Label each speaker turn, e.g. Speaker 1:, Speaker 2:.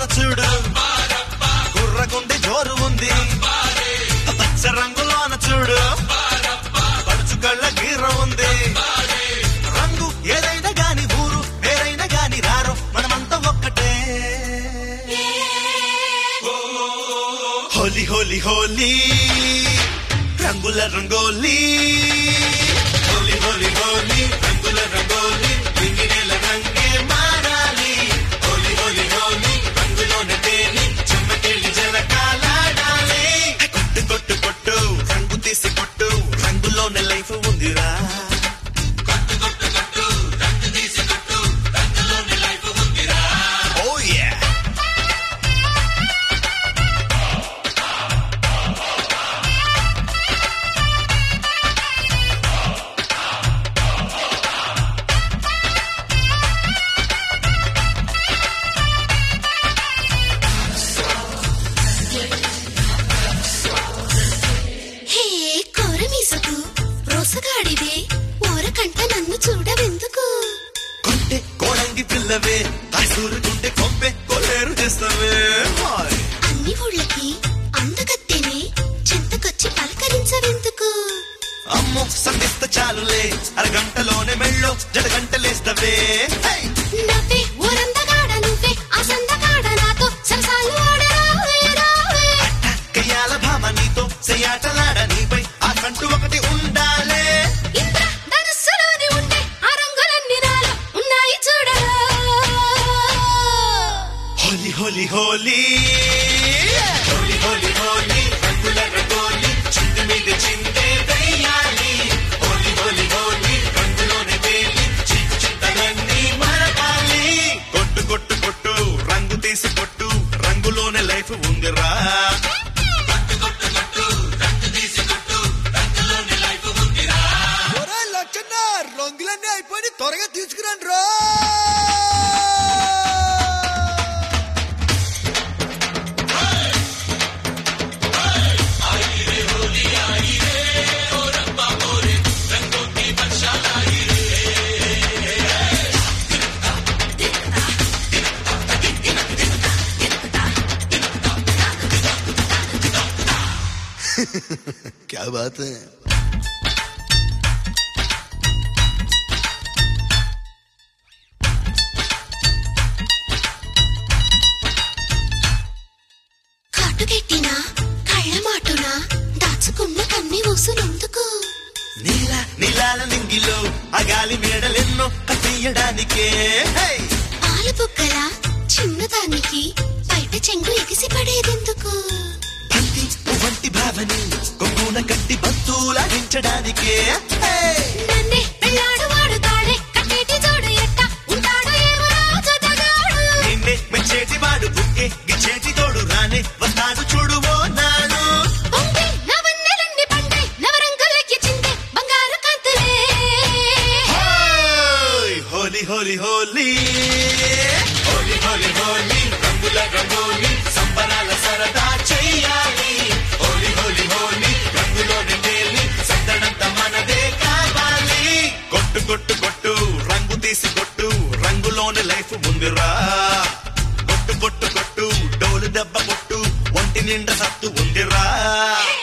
Speaker 1: చూడు కుర్రకుండి జోరు ఉంది పచ్చ రంగులోన చూడు పడుచు కళ్ళ గీర ఉంది రంగు ఏదైనా గాని ఊరు వేరైనా గాని రారు మనమంతా ఒక్కటే హోలీ హోలీ హోలీ రంగుల రంగోలీ హోలీ హోలీ హోలీ రంగుల రంగోలీ రింగినేల రంగే మారాలి హోలీ హోలీ హోలీ రంగులోన తేలి చెమ్మకెళ్ళి జలకాలాడాలి కొట్టు కొట్టు కొట్టు రంగు తీసి కొట్టు రంగులోనే లైఫ్ ఉందిరా Oh yeah!
Speaker 2: హే కోరమీసకు రోసగాడివే ఓరకంట నన్ను చూడవెందుకు
Speaker 1: కొంటే కోడంగి పిల్లవే కాసూరుకుంటే కొంపే కొలేరు చేస్తావే హాయ్
Speaker 2: అన్ని ఊళ్ళకి అందగత్తెనే చెంతకొచ్చి పలకరించవెందుకు
Speaker 1: అమ్మో సంధిస్త చాలులే అరగంటలోనే మెళ్ళో జడగంటలేస్తవే హై!
Speaker 2: నవ్వే ఊరందగాడ నువ్వే ఆ సందగాడ నాతో సరసాలు ఆడరావే రావే
Speaker 1: కయ్యాల భామ నీతో చెయ్యాటలాడ నీపై ఆ కంటూ ఒకటి ఉండాలే
Speaker 2: ఇంద్ర ధనుస్సులోని ఉండే ఆ రంగులన్నీ నాలో ఉన్నాయి చూడరా
Speaker 1: హోలీ హోలీ హోలీ హోలీ హోలీ హోలీ రంగుల రంగోలి చింది మీద చిందే వెయ్యాలి హోలీ హోలీ హోలీ రంగులోనే తేలి చిక్కు చింతలన్నీ మరగాలి కొట్టు కొట్టు కొట్టు రంగు తీసి కొట్టు రంగులోనే లైఫ్ ఉందిరా
Speaker 3: ఒరే లచ్చన్న రంగులన్నీ అయిపోయి త్వరగా తీసుకురండి రో
Speaker 1: क्या बात है
Speaker 2: కాటుకెట్టినా కళ్ళ మాటునా దాచుకున్న కన్ని ఊసులెందుకు
Speaker 1: నీల నీలాల నింగిలో ఆ గాలి మేడలెన్నో కట్టియడానికే హై!
Speaker 2: పాలు బుగ్గల చిన్నదానికి బయట చెంగు ఎగిసి పడేదెందుకు
Speaker 1: బంతి వంటి భావని కొంగున కట్టి బంతులాడించడానికే హై!
Speaker 2: నన్నే పెళ్ళాడు వాడు తాడే కట్టేటి జోడు ఎట్ట ఉంటాడు ఏమో జతగాడు
Speaker 1: నిన్నే మెచ్చేటి వాడు బుక్కే గిచ్చేటి తోడు రానే వస్తాడు చూడువో నాడు
Speaker 2: పొంగి నవన్నెలన్నీ పండే నవరంగులకి చిందే బంగారు కాంతులే
Speaker 1: హోయ్! హోలీ హోలీ హోలీ హోలీ హోలీ హోలీ రంగుల రంగోలి సంబరాల సరదా చెయ్యాలి హోలీ హోలీ హోలీ రంగులోని తేలి సందడంత మనదే కావాలి కొట్టు కొట్టు కొట్టు రంగు తీసి కొట్టు రంగులోని లైఫ్ ఉందిరా కొట్టు కొట్టు కొట్టు డోలు దెబ్బ కొట్టు ఒంటి నిండా సత్తు ఉందిరా